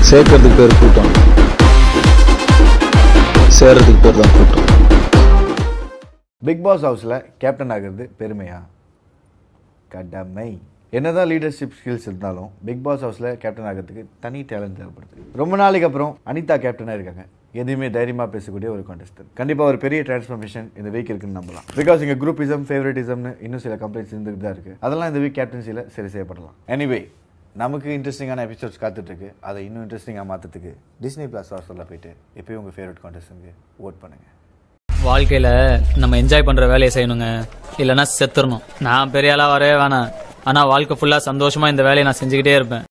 சேர்க்கறதுக்கு பேர் கூட்டம் சேர்றதுக்கு பேர் தான் கூட்டம் பிக் பாஸ் ஹவுஸில் கேப்டன் ஆகிறது பெருமையா கடமை என்னதான் லீடர்ஷிப் ஸ்கில்ஸ் இருந்தாலும் பிக் பாஸ் ஹவுஸில் கேப்டன் ஆகிறதுக்கு தனி டேலண்ட் தேவைப்படுது ரொம்ப நாளைக்கு அப்புறம் அனிதா கேப்டனாக இருக்காங்க எதுவுமே தைரியமாக பேசக்கூடிய ஒரு கான்டெஸ்ட் கண்டிப்பாக ஒரு பெரிய டிரான்ஸ்ஃபர்மேஷன் இந்த வீக் இருக்குன்னு நம்பலாம் பிகாஸ் இங்கே குரூப்பிசம் ஃபேவரட்டிசம்னு இன்னும் சில கம்ப்ளைண்ட்ஸ் இருந்துட்டு தான் இருக்குது அதெல்லாம் இந்த வீக் கேப்டன்சியில் சரி செய்யப்படலாம் எனிவே நமக்கு இன்ட்ரெஸ்டிங்கான எபிசோட்ஸ் காத்துட்ருக்கு அதை இன்னும் இன்ட்ரெஸ்டிங்காக மாற்றுறதுக்கு டிஸ்னி ப்ளஸ் ஹாஸ்டலில் போயிட்டு எப்பயும் உங்கள் ஃபேவரட் கான்டெஸ்ட்டுக்கு ஓட் பண்ணுங்கள் வாழ்க்கையில நம்ம என்ஜாய் பண்ற வேலையை செய்யணுங்க இல்லைன்னா செத்துறணும் நான் பெரிய ஆளா வரவே வேணாம் ஆனா வாழ்க்கை ஃபுல்லா சந்தோஷமா இந்த வேலையை நான் செஞ்சுக்கிட்டே இருப்பேன்